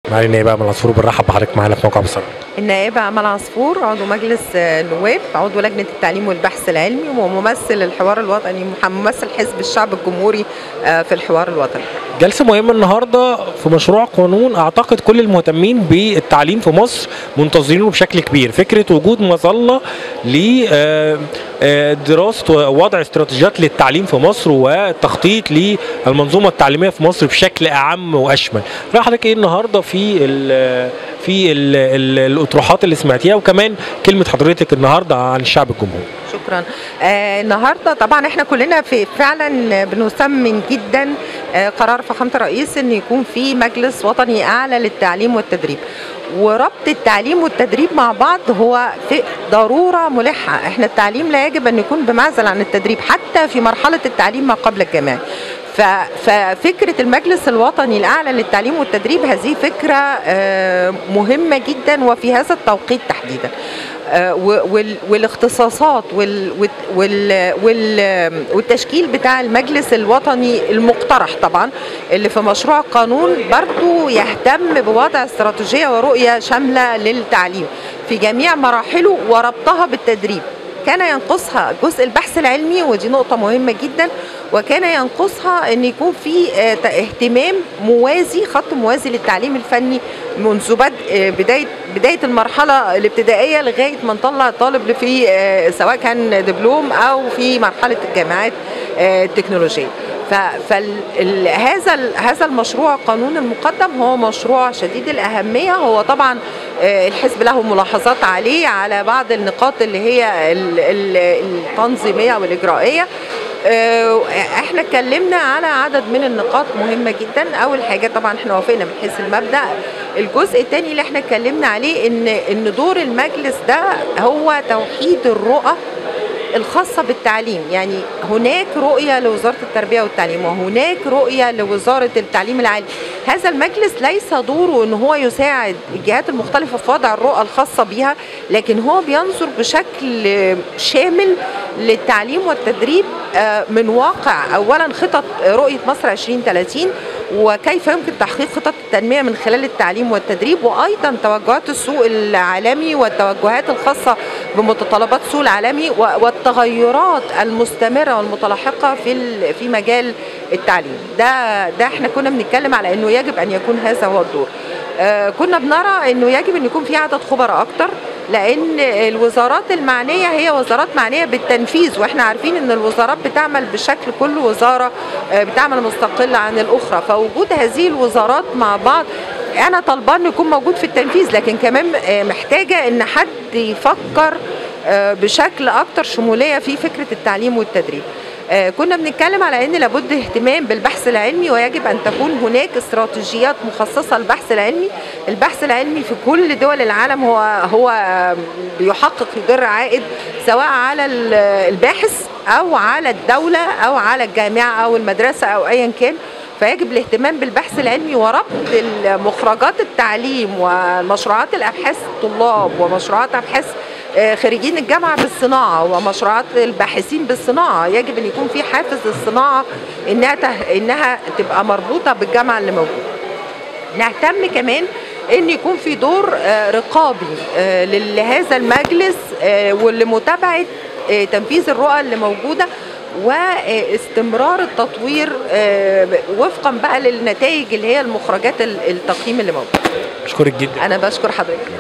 معالي النائبة أمل عصفور بنرحب بحضرتك معانا في موقع بصراحة النائبة أمل عصفور عضو مجلس النواب عضو لجنة التعليم والبحث العلمي وممثل الحوار الوطني ممثل حزب الشعب الجمهوري في الحوار الوطني جلسة مهمة النهاردة في مشروع قانون أعتقد كل المهتمين بالتعليم في مصر منتظرينه بشكل كبير فكرة وجود مظلة لدراسة ووضع استراتيجيات للتعليم في مصر والتخطيط للمنظومة التعليمية في مصر بشكل أعم وأشمل رأي حضرتك إيه النهاردة في ال في ال ال الأطروحات اللي سمعتيها وكمان كلمة حضرتك النهاردة عن الشعب الجمهوري شكرا آه النهارده طبعا احنا كلنا في فعلا بنثمن جدا آه قرار فخامه الرئيس ان يكون في مجلس وطني اعلى للتعليم والتدريب وربط التعليم والتدريب مع بعض هو في ضروره ملحه احنا التعليم لا يجب ان يكون بمعزل عن التدريب حتى في مرحله التعليم ما قبل الجامعي ففكره المجلس الوطني الاعلى للتعليم والتدريب هذه فكره مهمه جدا وفي هذا التوقيت تحديدا والاختصاصات والتشكيل بتاع المجلس الوطني المقترح طبعا اللي في مشروع قانون برضو يهتم بوضع استراتيجيه ورؤيه شامله للتعليم في جميع مراحله وربطها بالتدريب كان ينقصها جزء البحث العلمي ودي نقطة مهمة جدا وكان ينقصها ان يكون في اهتمام موازي خط موازي للتعليم الفني منذ بدء بداية بداية المرحلة الابتدائية لغاية ما نطلع الطالب في سواء كان دبلوم او في مرحلة الجامعات التكنولوجية فهذا هذا المشروع القانون المقدم هو مشروع شديد الاهميه هو طبعا الحزب له ملاحظات عليه على بعض النقاط اللي هي التنظيميه والاجرائيه احنا اتكلمنا على عدد من النقاط مهمه جدا اول حاجه طبعا احنا وافقنا من حيث المبدا الجزء الثاني اللي احنا اتكلمنا عليه ان ان دور المجلس ده هو توحيد الرؤى الخاصة بالتعليم يعني هناك رؤية لوزارة التربية والتعليم وهناك رؤية لوزارة التعليم العالي هذا المجلس ليس دوره ان هو يساعد الجهات المختلفة في وضع الرؤى الخاصة بها لكن هو بينظر بشكل شامل للتعليم والتدريب من واقع اولا خطط رؤية مصر 2030 وكيف يمكن تحقيق خطط التنمية من خلال التعليم والتدريب وأيضا توجهات السوق العالمي والتوجهات الخاصة بمتطلبات السوق العالمي والتغيرات المستمرة والمتلاحقة في في مجال التعليم ده ده احنا كنا بنتكلم على انه يجب ان يكون هذا هو الدور آه كنا بنرى انه يجب ان يكون في عدد خبراء اكتر لان الوزارات المعنيه هي وزارات معنيه بالتنفيذ واحنا عارفين ان الوزارات بتعمل بشكل كل وزاره بتعمل مستقله عن الاخرى فوجود هذه الوزارات مع بعض انا طالبان يكون موجود في التنفيذ لكن كمان محتاجه ان حد يفكر بشكل اكتر شموليه في فكره التعليم والتدريب كنا بنتكلم على ان لابد اهتمام بالبحث العلمي ويجب ان تكون هناك استراتيجيات مخصصه للبحث العلمي البحث العلمي في كل دول العالم هو هو بيحقق يدر عائد سواء على الباحث او على الدوله او على الجامعه او المدرسه او ايا كان فيجب الاهتمام بالبحث العلمي وربط مخرجات التعليم ومشروعات الابحاث الطلاب ومشروعات ابحاث خريجين الجامعه بالصناعه ومشروعات الباحثين بالصناعه يجب ان يكون في حافز للصناعه انها انها تبقى مربوطه بالجامعه اللي موجوده نهتم كمان ان يكون في دور رقابي لهذا المجلس ولمتابعه تنفيذ الرؤى اللي موجوده واستمرار التطوير وفقا بقى للنتائج اللي هي المخرجات التقييم اللي موجوده بشكرك جدا انا بشكر حضرتك